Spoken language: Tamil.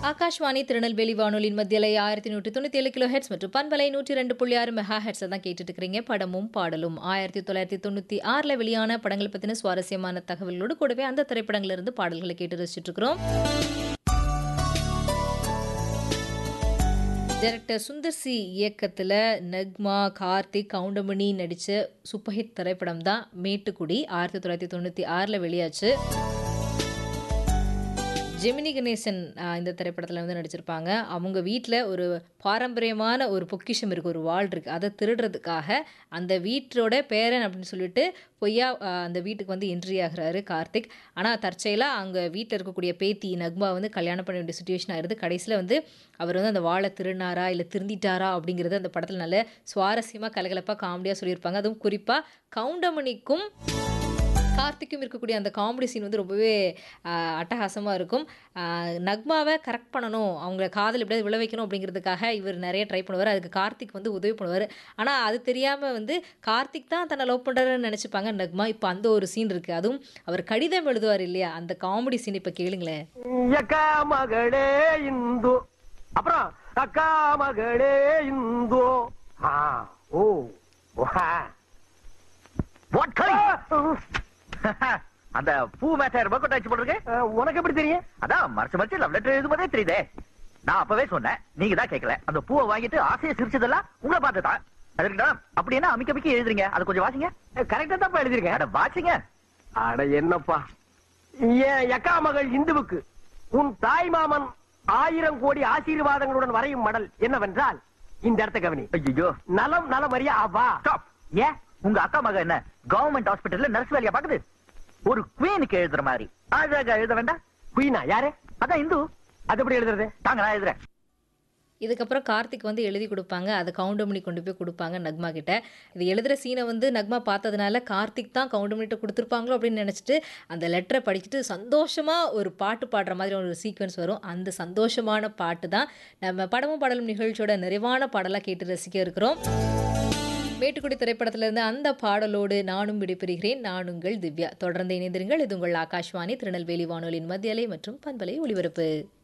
ஆகாஷ்வாணி திருநெல்வேலி வானொலியின் மத்தியலை ஆயிரத்தி நூற்றி தொண்ணூற்றி ஏழு கிலோ ஹெட்ஸ் மற்றும் பண்பலை நூற்றி ரெண்டு புள்ளி ஆறு மெகா ஹெட்ஸை தான் கேட்டுட்டு இருக்கிறீங்க படமும் பாடலும் ஆயிரத்தி தொள்ளாயிரத்தி தொண்ணூற்றி ஆறில் வெளியான படங்கள் பற்றின சுவாரஸ்யமான தகவல்களோடு கூடவே அந்த திரைப்படங்களிலிருந்து பாடல்களை கேட்டு ரசிச்சுட்டு இருக்கிறோம் டைரக்டர் சுந்தர் சி இயக்கத்தில் நக்மா கார்த்திக் கவுண்டமணி நடித்த சூப்பர் ஹிட் திரைப்படம் தான் மேட்டுக்குடி ஆயிரத்தி தொள்ளாயிரத்தி தொண்ணூற்றி ஆறில் வெளியாச்சு ஜெமினி கணேசன் ஆஹ், இந்த திரைப்படத்தில் வந்து நடிச்சிருப்பாங்க அவங்க வீட்டில் ஒரு பாரம்பரியமான ஒரு பொக்கிஷம் இருக்குது ஒரு வாள் இருக்குது அதை திருடுறதுக்காக அந்த வீட்டோட பேரன் அப்படின்னு சொல்லிட்டு பொய்யா ஆஹ், அந்த வீட்டுக்கு வந்து என்ட்ரி ஆகுறாரு கார்த்திக் ஆனால் தற்செயலாக அங்கே வீட்டில் இருக்கக்கூடிய பேத்தி நக்மா வந்து கல்யாணம் பண்ண வேண்டிய சுச்சுவேஷன் ஆயிருது கடைசியில் வந்து அவர் வந்து அந்த வாழை திருடினாரா இல்லை திருந்திட்டாரா அப்படிங்கிறது அந்த படத்தில் நல்ல சுவாரஸ்யமாக கலகலப்பாக காமெடியாக சொல்லியிருப்பாங்க அதுவும் குறிப்பாக கவுண்டமணிக்கும் கார்த்திக்கும் இருக்கக்கூடிய அந்த காமெடி சீன் வந்து ரொம்பவே அட்டகாசமாக இருக்கும் ஆஹ் நக்மாவை கரெக்ட் பண்ணணும் அவங்கள காதல் எப்படியாவது விழ வைக்கணும் அப்படிங்கிறதுக்காக இவர் நிறைய ட்ரை பண்ணுவார் அதுக்கு கார்த்திக் வந்து உதவி பண்ணுவார் ஆனால் அது தெரியாமல் வந்து கார்த்திக் தான் தன்னை லவ் பண்ணுறாருன்னு நினச்சிப்பாங்க நக்மா இப்போ அந்த ஒரு சீன் இருக்குது அதுவும் அவர் கடிதம் எழுதுவார் இல்லையா அந்த காமெடி சீன் இப்போ கேளுங்களேன் அக்கா மகளே இந்து அப்புறம் அக்கா மகளே இந்து ஆ, ஓ வா. What kind? அந்த பூ மேட்டாயிரம் ரூபாய் கொட்டாச்சு போட்டிருக்கு அஹ், உனக்கு எப்படி தெரியும் அதான் மறைச்சு மறைச்சு லவ் லெட்டர் எழுதும்போதே தெரியுதே நான் அப்பவே சொன்னேன் நீங்க தான் கேட்கல அந்த பூவை வாங்கிட்டு ஆசையை சிரிச்சதெல்லாம் உங்களை பார்த்து தான் அதுக்குடா அப்படி என்ன அமிக்க அமிக்க எழுதுறீங்க அது கொஞ்சம் வாசிங்க கரெக்டா தான் எழுதிருக்கேன் அட வாசிங்க அட என்னப்பா என் அக்கா மகள் இந்துவுக்கு உன் தாய் மாமன் ஆயிரம் கோடி ஆசீர்வாதங்களுடன் வரையும் மடல் என்னவென்றால் இந்த இடத்த கவனி ஐயோ நலம் நலமறியா அவா ஸ்டாப் ஏன் உங்க அக்கா மக என்ன கவர்மெண்ட் ஹாஸ்பிடல்ல நர்ஸ் வேலையா பாக்குது ஒரு குவீனுக்கு எழுதுற மாதிரி அழகா எழுத வேண்டாம் குயினா யாரு அதான் இந்து அது எப்படி எழுதுறது தாங்க நான் எழுதுறேன் இதுக்கப்புறம் கார்த்திக் வந்து எழுதி கொடுப்பாங்க அதை கவுண்டமணி கொண்டு போய் கொடுப்பாங்க நக்மா கிட்ட இது எழுதுகிற சீனை வந்து நக்மா பார்த்ததுனால கார்த்திக் தான் கவுண்டமணிட்ட கொடுத்துருப்பாங்களோ அப்படின்னு நினச்சிட்டு அந்த லெட்டரை படிச்சுட்டு சந்தோஷமாக ஒரு பாட்டு பாடுற மாதிரி ஒரு சீக்வன்ஸ் வரும் அந்த சந்தோஷமான பாட்டு தான் நம்ம படமும் பாடலும் நிகழ்ச்சியோட நிறைவான பாடலாக கேட்டு ரசிக்க இருக்கிறோம் மேட்டுக்குடி திரைப்படத்திலிருந்து அந்த பாடலோடு நானும் விடைபெறுகிறேன் நான் உங்கள் திவ்யா தொடர்ந்து இணைந்திருங்கள் இது உங்கள் ஆகாஷ்வாணி திருநெல்வேலி வானொலியின் மத்தியலை மற்றும் பண்பலை ஒளிபரப்பு